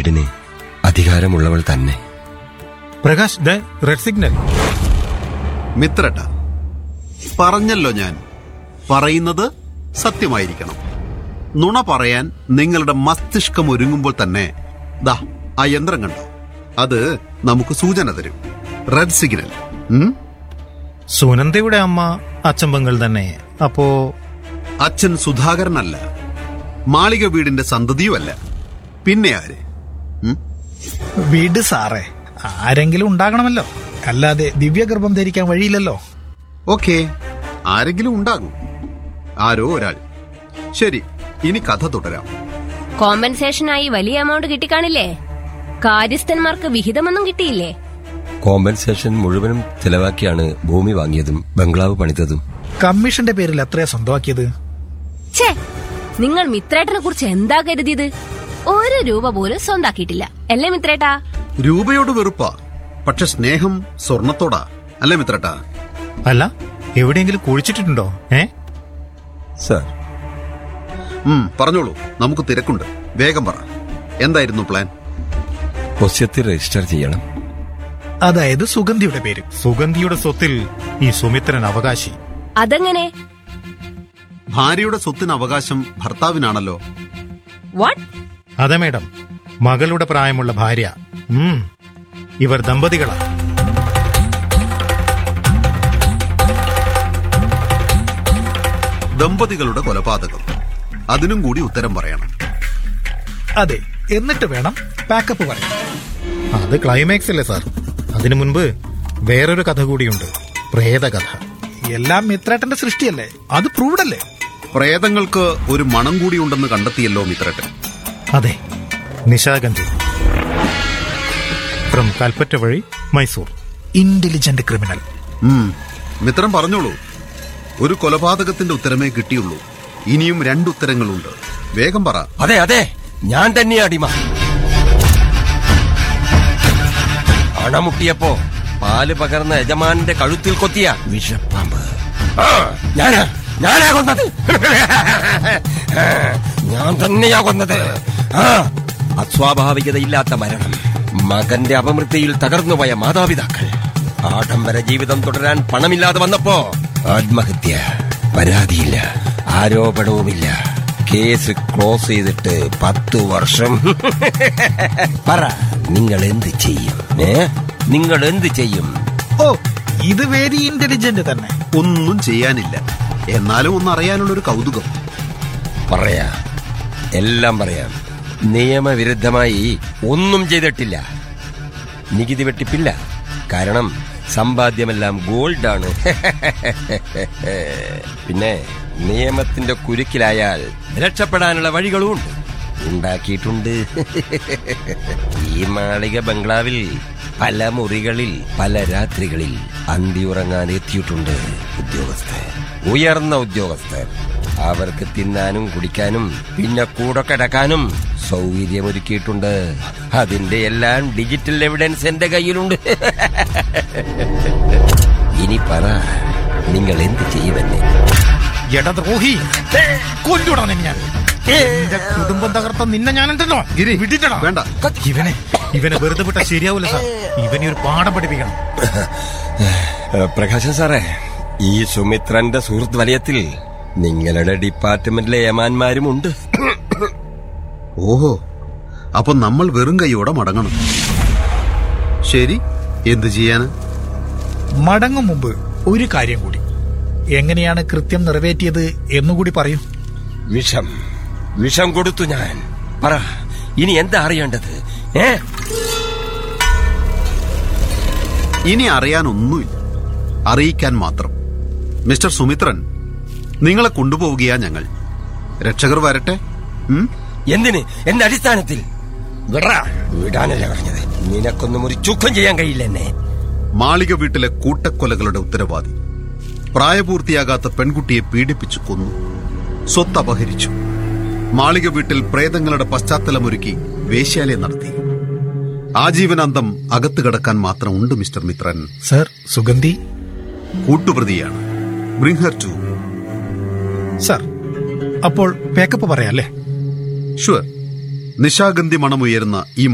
വീടിന് അധികാരമുള്ളവൾ തന്നെ പ്രകാശ് ദേ റെഡ് സിഗ്നൽ മിത്രട്ട പറഞ്ഞല്ലോ ഞാൻ പറയുന്നത് സത്യമായിരിക്കണം നുണ പറയാൻ നിങ്ങളുടെ മസ്തിഷ്കം ഒരുങ്ങുമ്പോൾ തന്നെ ദാ ആ യന്ത്രം കണ്ടോ അത് നമുക്ക് സൂചന തരും റെഡ് സിഗ്നൽ ഉം? സുനന്ദയുടെ അമ്മ അച്ചമ്പങ്ങൾ തന്നെ അപ്പോ അച്ഛൻ സുധാകരനല്ല മാളിക വീടിന്റെ സന്തതിയുമല്ല പിന്നെ ആര് ഉം? വിട് സാറേ ആരെങ്കിലും ഉണ്ടാകണമല്ലോ അല്ലാതെ ദിവ്യഗർഭം ധരിക്കാൻ വഴിയില്ലല്ലോ ഓക്കേ ആരെങ്കിലും ഉണ്ടാകും ആരോ ഒരാൾ ശരി ഇനി കഥ തുടരാം കോമ്പൻസേഷനായി വലിയ എമൗണ്ട് കിട്ടിക്കാണില്ലേ കാര്യസ്ഥന്മാർക്ക് വിഹിതമൊന്നും കിട്ടിയില്ലേ കോമ്പൻസേഷൻ മുഴുവനും ചെലവാക്കിയാണ് ഭൂമി വാങ്ങിയതും ബംഗ്ലാവ് പണിതതും കമ്മീഷന്റെ പേരിൽ എത്രയാ സ്വന്തമാക്കിയത് ഛേ നിങ്ങൾ മിത്രേട്ടനെ കുറിച്ച് എന്താ കരുതിയത് ഒരു രൂപ പോലും സ്വന്താക്കിയിട്ടില്ല അല്ലേ മിത്രേട്ടാ രൂപയോട് വെറുപ്പാ പക്ഷെ സ്നേഹം സ്വർണത്തോടാ അല്ലേ മിത്രട്ടാ അല്ല എവിടെയെങ്കിലും കുഴിച്ചിട്ടുണ്ടോ ഏ സർ ഉം പറഞ്ഞോളൂ നമുക്ക് തിരക്കുണ്ട് വേഗം പറ എന്തായിരുന്നു പ്ലാൻ ഒസ്യത്തിൽ രജിസ്റ്റർ ചെയ്യണം അതായത് സുഗന്ധിയുടെ പേര് സുഗന്ധിയുടെ സ്വത്തിൽ ഈ സുമിത്രൻ അവകാശി അതെങ്ങനെ ഭാര്യയുടെ സ്വത്തിന് അവകാശം ഭർത്താവിനാണല്ലോ വാട്ട് അതെ മേഡം മകളുടെ പ്രായമുള്ള ഭാര്യ ഉം ഇവർ ദമ്പതികളാ ദമ്പതികളുടെ കൊലപാതകം അതിനും കൂടി ഉത്തരം പറയണം അതെ എന്നിട്ട് വേണം പാക്കപ്പ് പറയാൻ അത് ക്ലൈമാക്സ് അല്ലേ സാർ അതിനു മുൻപ് വേറൊരു കഥ കൂടിയുണ്ട് പ്രേതകഥ എല്ലാം മിത്രേട്ടന്റെ സൃഷ്ടിയല്ലേ അത് പ്രൂവ്ഡ് അല്ലേ പ്രേതങ്ങൾക്ക് ഒരു മണം കൂടി ഉണ്ടെന്ന് കണ്ടെത്തിയല്ലോ മിത്രട്ടൻ അതെ നിശാഗന്ധി ഫ്രം കൽപ്പറ്റ വഴി മൈസൂർ ഇന്റലിജന്റ് ക്രിമിനൽ ഉം മിത്രം പറഞ്ഞോളൂ ഒരു കൊലപാതകത്തിന്റെ ഉത്തരമേ കിട്ടിയുള്ളൂ ഇനിയും രണ്ടുത്തരങ്ങളുണ്ട് വേഗം പറ അതെ അതെ ഞാൻ തന്നെയാ അടിമ അണമുട്ടിയപ്പോ പാല് പകർന്ന യജമാനന്റെ കഴുത്തിൽ കൊത്തിയ വിഷപ്പാമ്പ് ആ, ഞാനാ ഞാനാ കൊന്നത് ഞാൻ തന്നെയാ കൊന്നത് ആ, അസ്വാഭാവികതയില്ലാത്ത മരണം മകന്റെ അപമൃത്യയിൽ തകർന്നുപോയ മാതാപിതാക്കൾ ആഡംബര ജീവിതം തുടരാൻ പണമില്ലാതെ വന്നപ്പോ ആത്മഹത്യ പരാതിയില്ല ആരോപണവുമില്ല കേസ് ക്ലോസ് ചെയ്തിട്ട് പത്തു വർഷം പറ നിങ്ങൾ എന്ത് ചെയ്യും ഏ നിങ്ങൾ എന്ത് ചെയ്യും ഓ ഇത് വെരി ഇന്റലിജന്റ് തന്നെ ഒന്നും ചെയ്യാനില്ല എന്നാലും ഒന്നറിയാനുള്ളൊരു കൗതുകം പറയാ എല്ലാം പറയാം നിയമവിരുദ്ധമായി ഒന്നും ചെയ്തിട്ടില്ല നികുതി വെട്ടിപ്പില്ല കാരണം സമ്പാദ്യമെല്ലാം ഗോൾഡാണ് പിന്നെ നിയമത്തിന്റെ കുരുക്കിലായാൽ രക്ഷപ്പെടാനുള്ള വഴികളും ഉണ്ട് ഉണ്ടാക്കിയിട്ടുണ്ട് ഈ മാളിക ബംഗ്ലാവിൽ പല മുറികളിൽ പല രാത്രികളിൽ അന്തി ഉറങ്ങാൻ എത്തിയിട്ടുണ്ട് ഉദ്യോഗസ്ഥർ ഉയർന്ന ഉദ്യോഗസ്ഥർ അവർക്ക് തിന്നാനും കുടിക്കാനും പിന്നെ കൂടെ കിടക്കാനും സൗകര്യമൊരുക്കിയിട്ടുണ്ട് അതിന്റെ എല്ലാം ഡിജിറ്റൽ എവിഡൻസ് എന്റെ കയ്യിലുണ്ട് ഇനി പറ നിങ്ങൾ എന്ത് ചെയ്യുമെന്നെ എടദ്രോഹി കൊല്ലുടാ നിന്നെ ഞാൻ എന്റെ കുടുംബം തകർത്ത നിന്നെ ഞാനുണ്ടല്ലോ ഗിരി വിട്ടിട്ടടാ വേണ്ട ഇവനെ ഇവനെ വെറുതെ വിട്ടാ ശരിയാവൂല സാർ ഇവനെ ഒരു പാഠം പഠിപ്പിക്കണം ഏഹ്, പ്രകാശൻ സാറേ ഈ സുമിത്രന്റെ സുഹൃത്ത് വലയത്തിൽ നിങ്ങളുടെ ഡിപ്പാർട്ട്മെന്റിലെ യമാന്മാരും ഉണ്ട് ഓഹോ അപ്പൊ നമ്മൾ വെറും കൈയോടെ മടങ്ങണം ശരി എന്ത് ചെയ്യാന് മടങ്ങും മുമ്പ് ഒരു കാര്യം കൂടി എങ്ങനെയാണ് കൃത്യം നിറവേറ്റിയത് എന്നുകൂടി പറയൂ വിഷം വിഷം കൊടുത്തു ഞാൻ പറ ഇനി എന്താ അറിയേണ്ടത് ഏ ഇനി അറിയാനൊന്നുമില്ല അറിയിക്കാൻ മാത്രം മിസ്റ്റർ സുമിത്രൻ നിങ്ങളെ കൊണ്ടുപോവുകയാ ഞങ്ങൾ രക്ഷകർ വരട്ടെ ഉം? എന്തിന് എന്റെ അടിസ്ഥാനത്തിൽ വിടറാ വിടാനല്ല പറഞ്ഞത് നിനക്കൊന്നും ഒരു ചുക്കം ചെയ്യാൻ കഴിയില്ല എന്നെ മാളിക വീട്ടിലെ കൂട്ടക്കൊലകളുടെ ഉത്തരവാദി പ്രായപൂർത്തിയാകാത്ത പെൺകുട്ടിയെ പീഡിപ്പിച്ചു കൊന്നു സ്വത്ത് അപഹരിച്ചു മാളിക വീട്ടിൽ പ്രേതങ്ങളുടെ പശ്ചാത്തലമൊരുക്കി വേശ്യാലയം നടത്തി ആജീവനാന്തം അകത്ത് കിടക്കാൻ മാത്രം ഉണ്ട് മിസ്റ്റർ മിത്രൻ സർ സുഗന്ധി കൂട്ടുപ്രതിയാണ് ബ്രിങ് ഹർ ടു സർ അപ്പോൾ പേക്കപ്പ് പറയാല്ലേ ഷുവർ നിശാഗന്ധി മണമുയരുന്ന ഈ